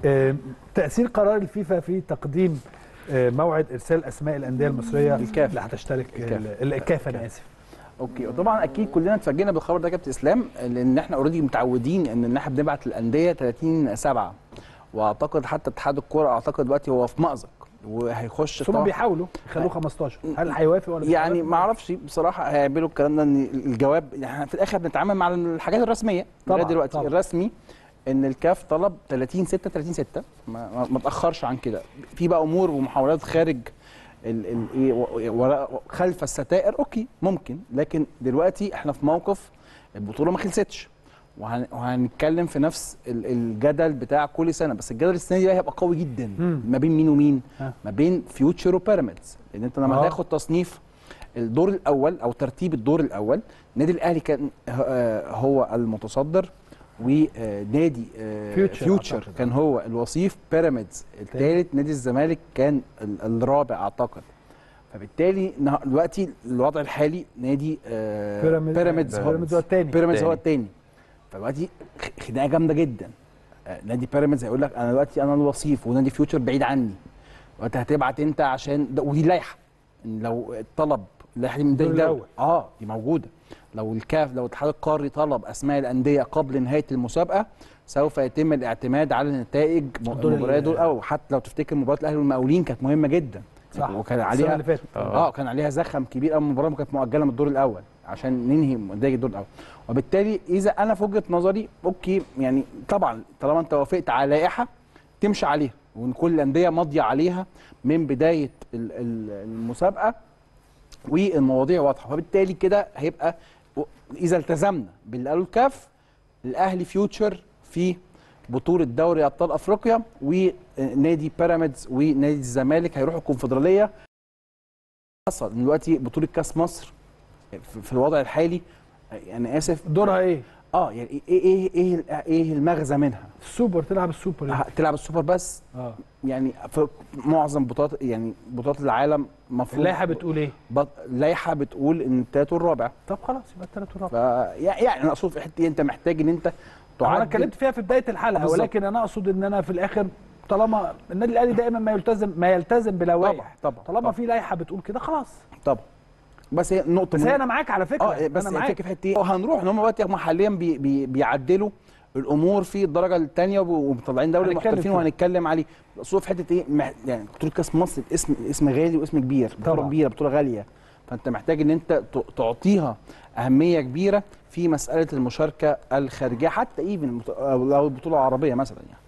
آه، تاثير قرار الفيفا في تقديم آه، موعد ارسال اسماء الانديه المصريه الكاف. اللي هتشترك الكاف. ال- الكاف انا اسف اوكي وطبعا اكيد كلنا اتفاجئنا بالخبر ده يا كابتن اسلام لان احنا اوريدي متعودين ان ان احنا بنبعت الانديه 30 7 واعتقد حتى اتحاد الكوره اعتقد دلوقتي هو في مأزق وهيخش بس هم طبعاً- بيحاولوا يخلوه 15 هل هيوافق ولا مش يعني هيوافق؟ ما اعرفش بصراحه هيعملوا الكلام ده ان الجواب يعني احنا في الاخر بنتعامل مع الحاجات الرسميه طبعاً، لغايه دلوقتي طبعاً. الرسمي ان الكاف طلب 30 6 30 6 ما, ما, ما تاخرش عن كده في بقى امور ومحاولات خارج ال ال ايه و- وراء- خلف الستائر اوكي ممكن لكن دلوقتي احنا في موقف البطوله ما خلصتش وهن- وهنتكلم في نفس ال- الجدل بتاع كل سنه بس الجدل السنه دي بقى هيبقى قوي جدا مم. ما بين مين ومين ها. ما بين فيوتشر وبيراميدز لان انت لما آه. هتاخد تصنيف الدور الاول او ترتيب الدور الاول النادي الاهلي كان آه، هو المتصدر ونادي آه، فيوتشر فيوتشر أعتقد. كان هو الوصيف بيراميدز الثالث نادي الزمالك كان ال- الرابع اعتقد فبالتالي نه- دلوقتي الوضع الحالي نادي آه، بيراميدز بيراميدز هو بيراميدز هو الثاني بيراميدز هو التاني. الثاني فدلوقتي خ- خناقه جامده جدا آه، نادي بيراميدز هيقول لك انا دلوقتي انا الوصيف ونادي فيوتشر بعيد عني دلوقتي هتبعت انت عشان ده ودي لائحه إن لو الطلب اللائحه دي من الدور الدوري الأول. اه دي موجوده لو الكاف لو الاتحاد القاري طلب اسماء الانديه قبل نهايه المسابقه سوف يتم الاعتماد على نتائج الدور ال- المباريات دول او حتى لو تفتكر مباراه الاهلي والمقاولين كانت مهمه جدا صح وكان السنة عليها اللي فاتت اه كان عليها زخم كبير قوي المباراه كانت مؤجله من الدور الاول عشان ننهي نتائج الدور الاول وبالتالي اذا انا في وجهه نظري اوكي يعني طبعا طالما انت وافقت على لائحه تمشي عليها وان كل الانديه ماضيه عليها من بدايه ال- ال- المسابقه والمواضيع واضحه فبالتالي كده هيبقى و- اذا التزمنا باللي قاله الكاف الاهلي فيوتشر في بطوله دوري ابطال افريقيا ونادي بيراميدز ونادي الزمالك هيروحوا الكونفدراليه حصل دلوقتي بطوله كاس مصر في في الوضع الحالي يعني اسف دورها ايه؟ اه يعني ايه ايه ايه ايه المغزى منها؟ السوبر تلعب السوبر يعني. تلعب السوبر بس اه يعني في معظم بطولات يعني بطولات العالم المفروض اللائحه بتقول ايه؟ بط... اللائحه بتقول ان التالت والرابع طب خلاص يبقى الثلاث ف والرابع يعني انا اقصد في حته إيه؟ انت محتاج ان انت انا تعدل اتكلمت فيها في بدايه الحلقه بالظبط. ولكن انا اقصد ان انا في الاخر طالما النادي الاهلي دائما ما يلتزم ما يلتزم بلوائح طبعا طبعا طالما طبعا, في لائحه بتقول كده خلاص طبعا. بس هي نقطه بس هي مهمة. انا معاك على فكره اه بس انا الفكره معاك في حته ايه هنروح ان هم دلوقتي هم حاليا بي بي بيعدلوا الامور في الدرجه الثانيه ومطلعين دوري هنتكلم المحترفين فيه. وهنتكلم عليه بس هو في حته ايه مح... يعني بطوله كاس مصر اسم اسم غالي واسم كبير بطوله طبعا. كبيره بطوله غاليه فانت محتاج ان انت ت- تعطيها اهميه كبيره في مساله المشاركه الخارجيه حتى ايفن لو البطوله العربيه مثلا يعني